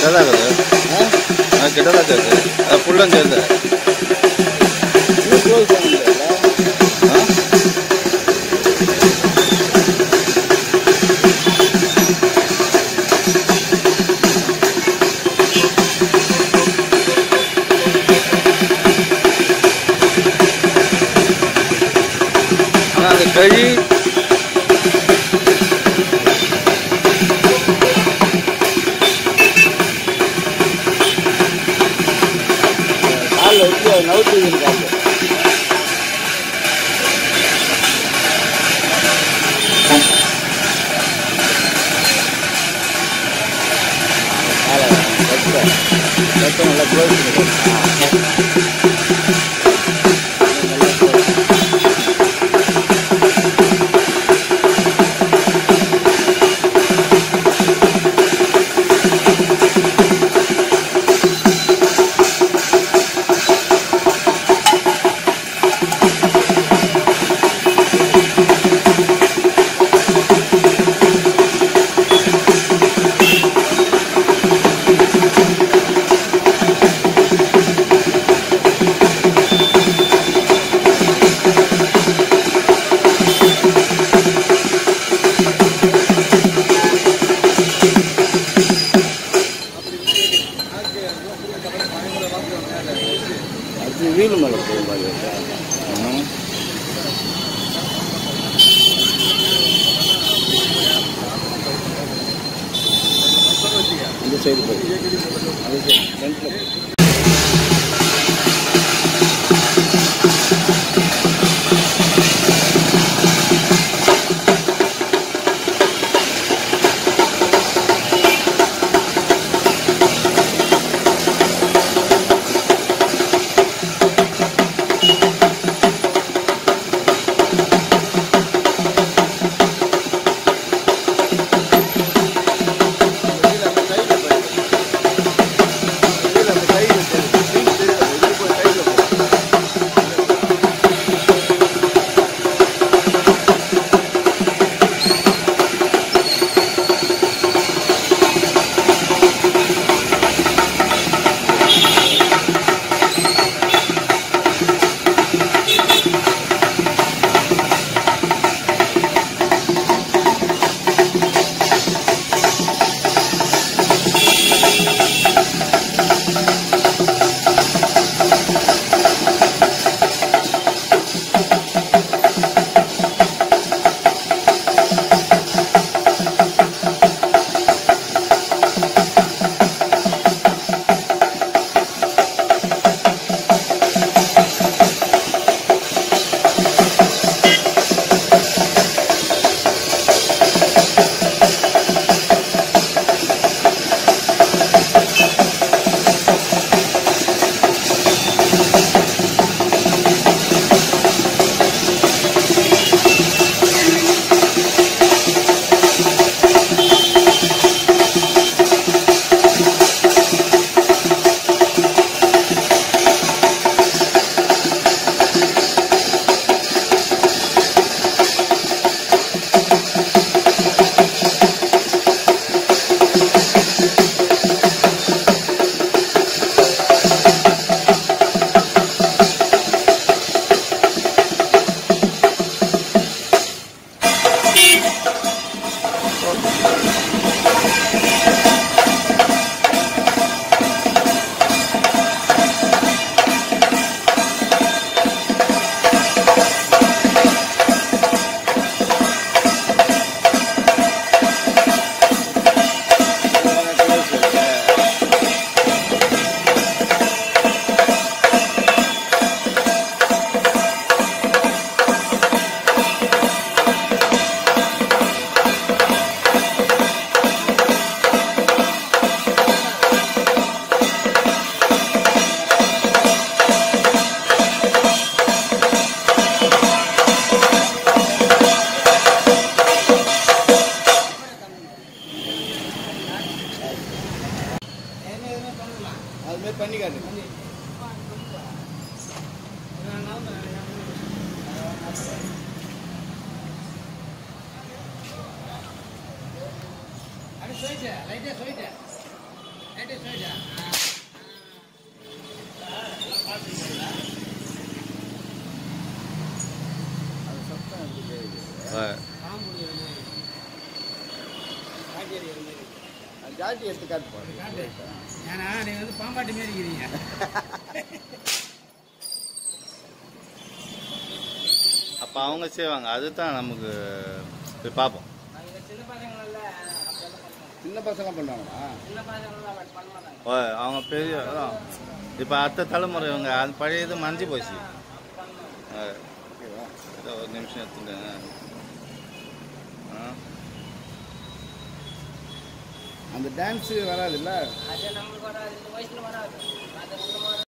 கிட்டதான் இருக்குது ஆ? அது கிட்டதான் இருக்குது அது ஃபுல்லும் சேர்ந்து இன்னும் க்ளோஸ் பண்ண முடியாதுல்ல ஆ? ஆனா அந்த கழி காலில் வச்சு அதை நவுத்துதுன்னு காட்டு காலை வச்சு வச்சு நல்லா க்ளோஸ் பண்ணி அடுத்து வீடு மேலே போகும் பாருங்க ம். இந்த சைடு போய் அந்த சைடு ஃப்ரண்ட்டில் போய் அது மாதிரி பண்ணி காட்டு லைட்டா சொல்லிட்டேன் அது சத்தம் எப்படி கேக்குது? ஆ. அது ஜாட்டி எடுத்து காட்டு பாரு. ஏன்னா நீங்க வந்து பாம்பாட்டி மாரி இருக்கிறீங்க அப்போ அவங்க செய்வாங்க அதுதான் நமக்கு போய் பார்ப்போம் சின்ன பசங்கள சின்ன பசங்க பண்ணுவாங்களா சின்ன பசங்கள பண்ண மாட்டாங்க ஓ, அவங்க பெரிய அதான் இப்போ அடுத்த தலைமுறை இவங்க அது பழைய இது மறைஞ்சு போச்சு ஆ. ஓகேவா ஏதோ ஒரு நிமிஷம் எடுத்துங்க ஆ அந்த டான்ஸு வராதுல்ல அது நம்மளுக்கு வராது இந்த வயசுல வராது அது